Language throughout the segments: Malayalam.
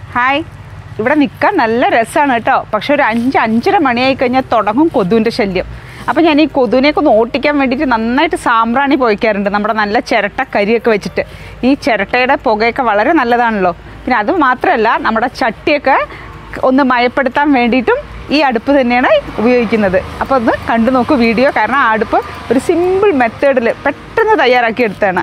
ഹായ് ഇവിടെ നിൽക്കാൻ നല്ല രസമാണ് കേട്ടോ പക്ഷെ ഒരു അഞ്ച് അഞ്ചര മണിയായി കഴിഞ്ഞാൽ തുടങ്ങും കൊതുവിൻ്റെ ശല്യം അപ്പോൾ ഞാൻ ഈ കൊതുവിനെയൊക്കെ ഒന്ന് ഓട്ടിക്കാൻ വേണ്ടിയിട്ട് നന്നായിട്ട് സാമ്പ്രാണി പോയിക്കാറുണ്ട് നമ്മുടെ നല്ല ചിരട്ട കരിയൊക്കെ വെച്ചിട്ട് ഈ ചിരട്ടയുടെ പുകയൊക്കെ വളരെ നല്ലതാണല്ലോ പിന്നെ അത് മാത്രമല്ല നമ്മുടെ ചട്ടിയൊക്കെ ഒന്ന് മയപ്പെടുത്താൻ വേണ്ടിയിട്ടും ഈ അടുപ്പ് തന്നെയാണ് ഉപയോഗിക്കുന്നത് അപ്പോൾ ഒന്ന് കണ്ടു നോക്കൂ വീഡിയോ കാരണം ആ അടുപ്പ് ഒരു സിമ്പിൾ മെത്തേഡിൽ പെട്ടെന്ന് തയ്യാറാക്കി എടുത്താണ്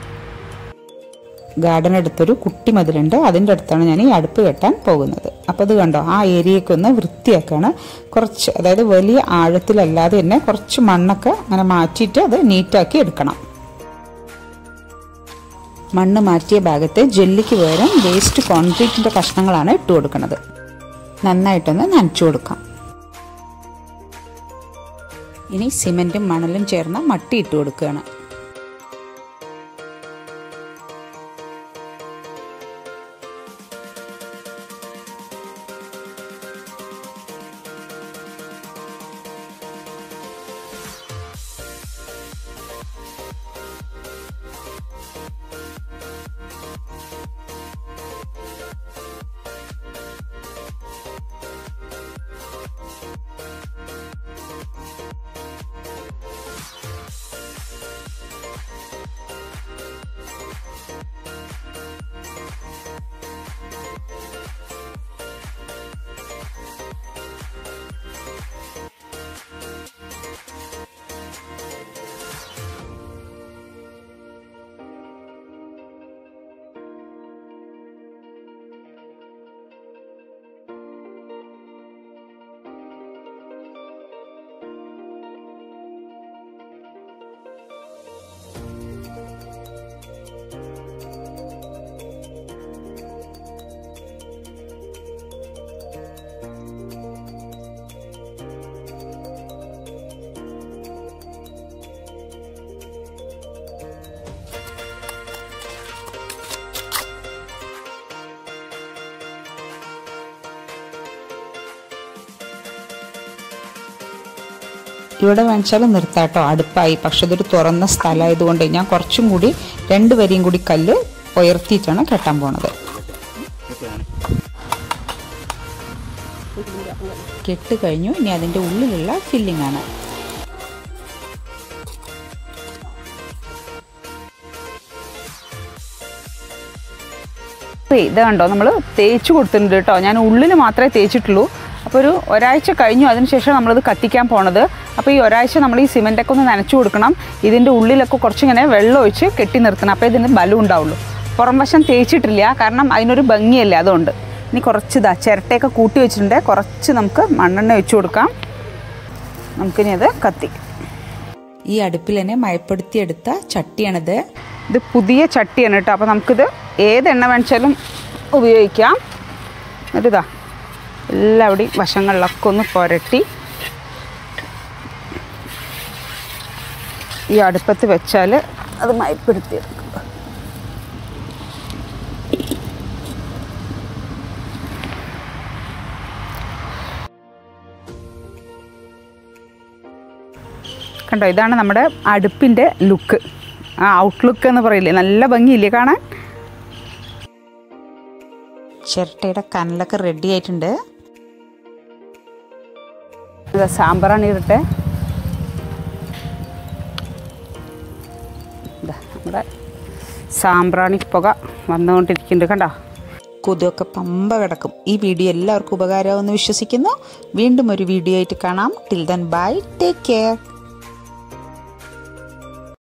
ഗാർഡൻ അടുത്തൊരു കുട്ടി മതിലുണ്ട് അതിൻ്റെ അടുത്താണ് ഞാൻ ഈ അടുപ്പ് കെട്ടാൻ പോകുന്നത് അപ്പോൾ അത് കണ്ടോ ആ ഏരിയയൊക്കെ ഒന്ന് വൃത്തിയാക്കാണ് കുറച്ച് അതായത് വലിയ ആഴത്തിലല്ലാതെ തന്നെ കുറച്ച് മണ്ണൊക്കെ അങ്ങനെ മാറ്റിയിട്ട് അത് നീറ്റാക്കി എടുക്കണം മണ്ണ് മാറ്റിയ ഭാഗത്ത് ജെല്ലിക്ക് പകരം വേസ്റ്റ് കോൺക്രീറ്റിൻ്റെ കഷ്ണങ്ങളാണ് ഇട്ട് കൊടുക്കുന്നത് നന്നായിട്ടൊന്ന് നനച്ചു കൊടുക്കാം ഇനി സിമെൻറ്റും മണലും ചേർന്ന മട്ടി ഇട്ട് കൊടുക്കുകയാണ് ഇവിടെ വേണിച്ചാൽ നിർത്താട്ടോ അടുപ്പായി പക്ഷെ ഇതൊരു തുറന്ന സ്ഥലമായതുകൊണ്ട് ഞാൻ കുറച്ചും കൂടി രണ്ട് വരിയും കൂടി കല്ല് ഉയർത്തിയിട്ടാണ് കെട്ടാൻ പോണത് കെട്ട് കഴിഞ്ഞു ഇനി അതിൻ്റെ ഉള്ളിലുള്ള ഫില്ലിംഗ് ആണ് ഏയ് ഇത് കണ്ടോ നമ്മൾ തേച്ച് കൊടുത്തിട്ടുണ്ട് കേട്ടോ ഞാൻ ഉള്ളിൽ മാത്രമേ തേച്ചിട്ടുള്ളൂ അപ്പോൾ ഒരു ഒരാഴ്ച കഴിഞ്ഞു അതിനുശേഷം നമ്മളത് കത്തിക്കാൻ പോണത് അപ്പോൾ ഈ ഒരാഴ്ച നമ്മൾ ഈ സിമെൻറ്റൊക്കെ ഒന്ന് നനച്ചു കൊടുക്കണം ഇതിൻ്റെ ഉള്ളിലൊക്കെ കുറച്ചിങ്ങനെ വെള്ളം ഒഴിച്ച് കെട്ടി നിർത്തണം അപ്പോൾ ഇതിന് ബലം ഉണ്ടാവുള്ളൂ പുറം വശം തേച്ചിട്ടില്ല കാരണം അതിനൊരു ഭംഗിയല്ലേ അതുകൊണ്ട് ഇനി കുറച്ച് ഇതാ ചിരട്ടയൊക്കെ കൂട്ടി വെച്ചിട്ടുണ്ട് കുറച്ച് നമുക്ക് മണ്ണെണ്ണ ഒഴിച്ചു കൊടുക്കാം നമുക്കിനി അത് കത്തിക്കാം ഈ അടുപ്പിൽ തന്നെ മയപ്പെടുത്തിയെടുത്ത ചട്ടിയാണിത് ഇത് പുതിയ ചട്ടിയാണ് കേട്ടോ അപ്പോൾ നമുക്കിത് ഏത് എണ്ണ വേണിച്ചാലും ഉപയോഗിക്കാം എന്നിട്ടിതാ എല്ലാവിടെയും വശങ്ങളിലൊക്കെ ഒന്ന് പുരട്ടി ഈ അടുപ്പത്ത് വെച്ചാൽ അത് മയപ്പെടുത്തി എടുക്കും കണ്ടോ ഇതാണ് നമ്മുടെ അടുപ്പിൻ്റെ ലുക്ക് ആ ഔട്ട്ലുക്ക് എന്ന് പറയില്ലേ നല്ല ഭംഗിയില്ലേ കാണാൻ ചിരട്ടയുടെ കനലൊക്കെ റെഡി ആയിട്ടുണ്ട് ഇത് സാമ്പാറാണ് ഇടട്ടെ ഇതാ നമ്മുടെ സാമ്പ്രാണി പുക വന്നുകൊണ്ടിരിക്കുന്നുണ്ട് കണ്ടോ കൊതുവൊക്കെ പമ്പ കിടക്കും ഈ വീഡിയോ എല്ലാവർക്കും ഉപകാരമാവുമെന്ന് വിശ്വസിക്കുന്നു വീണ്ടും ഒരു വീഡിയോ ആയിട്ട് കാണാം till then bye take care